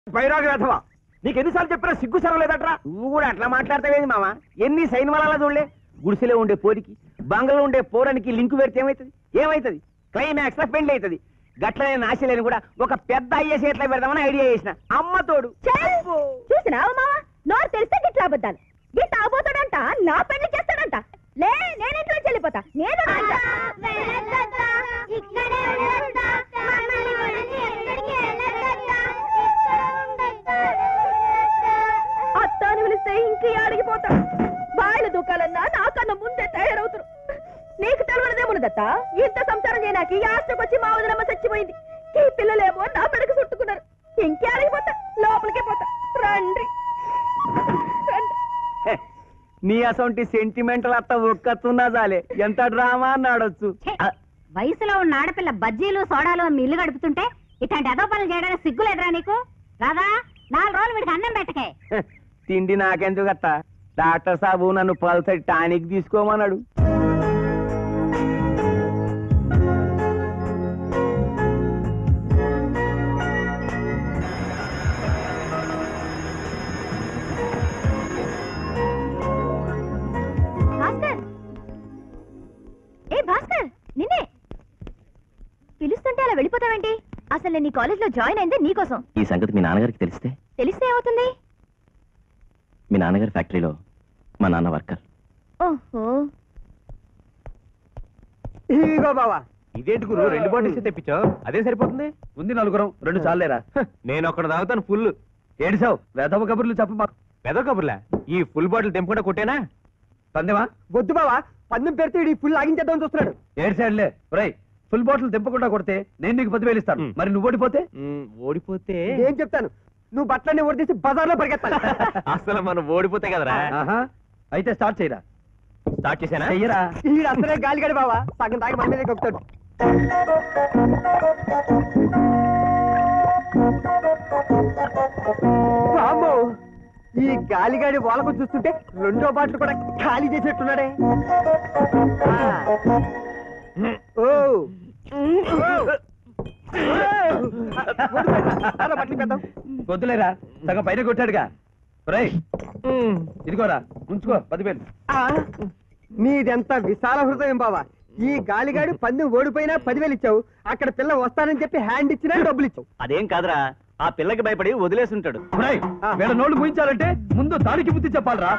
బైరాగ వేధవా నీకు ఎన్నిసార్లు చెప్పినా సిగ్గు సరలేదట్రా నువ్వు కూడా అట్లా మాట్లాడతావేంది మామ ఎన్ని సైన్ వల్ల చూడలే గుడిసెలో ఉండే పోరికి బంగ్లాలో ఉండే పోరానికి లింకు పెడితే ఏమైతుంది ఏమైతుంది క్లైమాక్స్ లో పెళ్లి అవుతుంది గట్లనే నాశలేని కూడా ఒక పెద్ద ఐఎస్ ఎట్లా పెడదామని ఐడియా చేసిన అమ్మ తోడు చూసినావు మావా నోరు తెలిస్తే గిట్లా అబద్ధాలు గిట్ట అవబోతాడంట నా పెళ్లి చేస్తాడంట లే నేను ఇంట్లో వెళ్ళిపోతా నేను అత్త అని పిలిస్తే ఇంక అడిగిపోతా బాయిల దుకాలన్నా నాకన్నా ముందే తయారవుతారు నీకు తెలవడదేమున్నదత్త ఇంత సంసారం చేయనాకి ఈ ఆస్తికి వచ్చి మా వదిలమ్మ చచ్చిపోయింది ఈ పిల్లలేమో నా పెడకు చుట్టుకున్నారు ఇంకే అడిగిపోతా లోపలికే పోతా రండి రండి హె, నీ అసొంటి సెంటిమెంటల్ అత్త ఒక్కతున్నా చాలే ఎంత డ్రామా అని ఆడొచ్చు ఛే! వయసులో ఉన్న ఆడపిల్ల బజ్జీలు సోడాలు మీ ఇల్లు గడుపుతుంటే ఇట్లాంటి ఎదో పనులు చేయడానికి సిగ్గులేదురా నీకు రాదా నాలుగు రోజులు వీడికి అన్నం పెట్టకే హె, తిండి నాకెందుకు అత్త డాక్టర్ సాబు నన్ను పల్సటి టానిక్ తీసుకోమన్నాడు భాస్కర్ ఏ భాస్కర్ నిన్నే పిలుస్తుంటే అలా వెళ్ళిపోతావేంటి అసలు నేను నీ కాలేజ్ లో జాయిన్ అయింది నీకోసం ఈ సంగతి మీ నాన్నగారికి తెలిస్తే తెలిస్తే ఏమవుతుంది మీ నాన్నగారి ఫ్యాక్టరీలో మా నాన్న వర్కర్ ఓహో ఇదిగో బావా ఇదేంటి గురు రెండు బాటిల్స్ తెప్పించావు అదే సరిపోతుంది ఉంది నలుగురం రెండు చాలేరా హ, నేను ఒక్కడ తాగుతాను ఫుల్ ఏడిసావు వేదవ కబుర్లు చెప్ప మాకు పెద్ద కబుర్లా ఈ ఫుల్ బాటిల్ తెంపకుండా కొట్టేనా పందెమా వద్దు బావా పందెం పెడితే ఈ ఫుల్ లాగించేద్దామని చూస్తున్నాడు ఏడ్చాడులే ఒరేయ్ ఫుల్ బాటిల్ తెంపకుండా కొడితే నేను నీకు పది వేలు ఇస్తాను మ్. మరి నువ్వు ఓడిపోతే మ్, ఓడిపోతే ఏం చెప్తాను నువ్వు బట్టలన్నీ ఓడితేసి బజార్లో పరిగెత్తాలి అసలు మనం ఓడిపోతే కదరా ఆహా అయితే స్టార్ట్ చేయరా స్టార్ట్ చేశానా చెయ్యరా ఈ అసలే గాలిగడి బావా సగం తాగి మన మీద కొక్కుతాడు వామ్మో, ఈ గాలిగాడి వాళ్ళకు చూస్తుంటే రెండో బాటలు కూడా ఖాళీ చేసేట్టున్నాడే ఆ. ఓ అలా బట్టలు పెద్దాం వద్దులేరా సగం పైన కొట్టాడుగా ఒరేయ్ ఇదిగోరా ఉంచుకో పదివేలు ఆ, నీదెంత విశాల హృదయం బావా ఈ గాలిగాడు పందెం ఓడిపోయినా పదివేలు ఇచ్చావు అక్కడ పిల్ల వస్తానని చెప్పి హ్యాండ్ ఇచ్చినా డబ్బులు ఇచ్చావు అదేం కాదురా ఆ పిల్లకి భయపడి వదిలేసి ఉంటాడు ఒరేయ్ వీళ్ళ నోళ్ళు ముయించాలంటే ముందు దానికి బుద్ధి చెప్పాలరా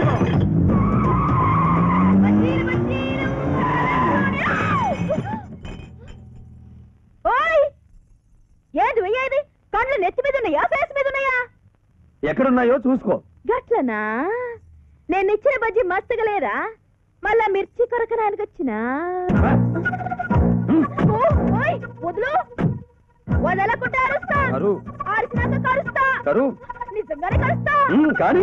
ఓయ్ ఏది వెయ్యేది కళ్ళు నెత్తి మీద ఉన్నాయా ఫేస్ మీద ఉన్నాయా ఎక్కడున్నాయో చూసుకో గట్లనా నేను ఇచ్చిన బజ్జి మస్తుగా లేరా మళ్ళా మిర్చి కొరకడానికి వచ్చినా ఓ, ఓయ్, వదులు వదలకుండా అరుస్తా కరు ఆరిసినాక కరుస్తా కరు నిజంగానే కరుస్తా ఉమ్, కానీ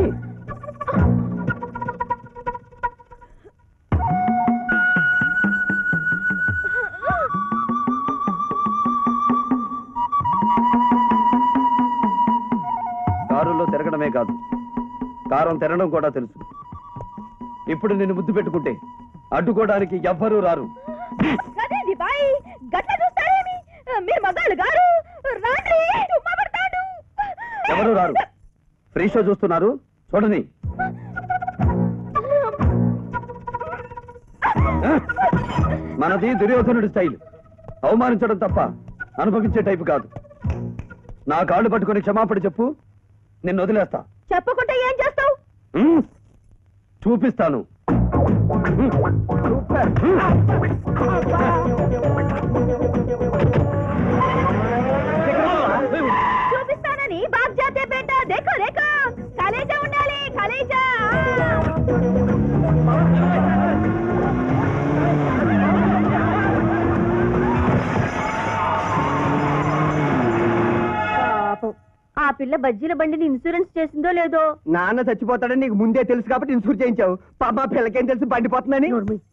కారులో తిరగడమే కాదు కారం తినడం కూడా తెలుసు ఇప్పుడు నిన్ను ముద్దు పెట్టుకుంటే అడ్డుకోవడానికి ఎవ్వరూ రారు అదేంది బాయ్ గట్ల చూస్తారేమి మీరు మగాళ్ళు గారు రాండి ఉమ్మా పడతాడు ఎవరు రారు ఫ్రీ షో చూస్తున్నారు చూడని ఆ? మనది దుర్యోధనుడి స్టైల్ అవమానించడం తప్ప అనుభవించే టైపు కాదు నా కాళ్ళు పట్టుకొని క్షమాపణ చెప్పు నిన్ను వదిలేస్తా చెప్పకుంటే ఏం చేస్తావు ఉమ్, చూపిస్తాను ఉమ్, సూపర్. చూపిస్తానని బాగ్ జాతే బేట దేఖో దేఖో కలేజా ఉండాలి కలేజా పాపం ఆ పిల్ల బజ్జీల బండిని ఇన్సూరెన్స్ చేసిందో లేదో నాన్న చచ్చిపోతాడని నీకు ముందే తెలుసు కాబట్టి ఇన్సూర్ చేయించావు పాప పిల్లకేం తెలుసు బండిపోతుందని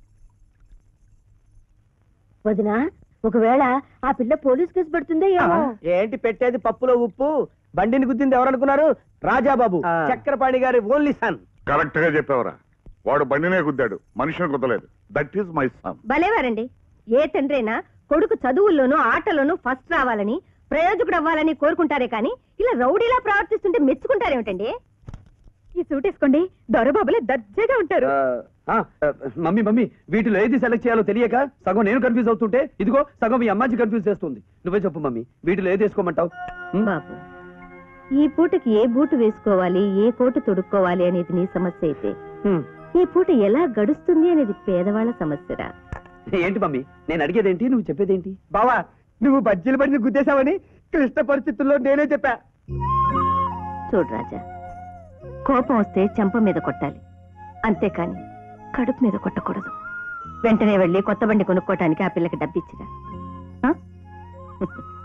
వదినా ఒకవేళ ఆ పిల్ల పోలీస్ కేసు పెడుతుందో ఏమో ఏంటి పెట్టేది పప్పులో ఉప్పు బండిని గుద్దింది ఎవరనుకున్నారు రాజాబాబు ఆ. చక్రపాణి గారి ఓన్లీ సన్ కరెక్ట్ గా చెప్పావరా వాడు బండినే గుద్దాడు మనిషిని గుద్దలేదు దట్ ఈస్ మై సన్ భలేవారండి ఏ తండ్రైనా కొడుకు చదువుల్లోనూ ఆటలోనూ ఫస్ట్ రావాలని ప్రయోజకుడు అవ్వాలని కోరుకుంటారే కానీ ఇలా రౌడీలా ప్రవర్తిస్తుంటే మెచ్చుకుంటారేమిటండి ఈ సూట్ వేసుకోండి దొరబాబులే దర్జాగా ఉంటారు ఆ, ఆ, ఆ, మమ్మీ మమ్మీ వీటిలో ఏది సెలెక్ట్ చేయాలో తెలియక సగం నేను కన్ఫ్యూజ్ అవుతుంటే ఇదిగో సగం మీ అమ్మాజీ కన్ఫ్యూజ్ చేస్తుంది నువ్వే చెప్పు మమ్మీ వీటిలో ఏది వేసుకోమంటావు ఉం? బాబు ఈ పూటకి ఏ బూటు వేసుకోవాలి ఏ కోటు తొడుక్కోవాలి అనేది నీ సమస్య అయితే ఉం. ఈ పూట ఎలా గడుస్తుంది అనేది పేదవాళ్ళ సమస్యరా ఏంటి మమ్మీ నేను అడిగేదేంటి నువ్వు చెప్పేదేంటి బావా నువ్వు బజ్జీలు పడిని గుద్దేశావని క్లిష్ట పరిస్థితుల్లో నేనే చెప్పా చూడు రాజా కోపం వస్తే చెంప మీద కొట్టాలి అంతేకాని కడుపు మీద కొట్టకూడదు వెంటనే వెళ్ళి కొత్త బండి కొనుక్కోటానికి ఆ పిల్లకి డబ్బిచ్చిరా ఆ?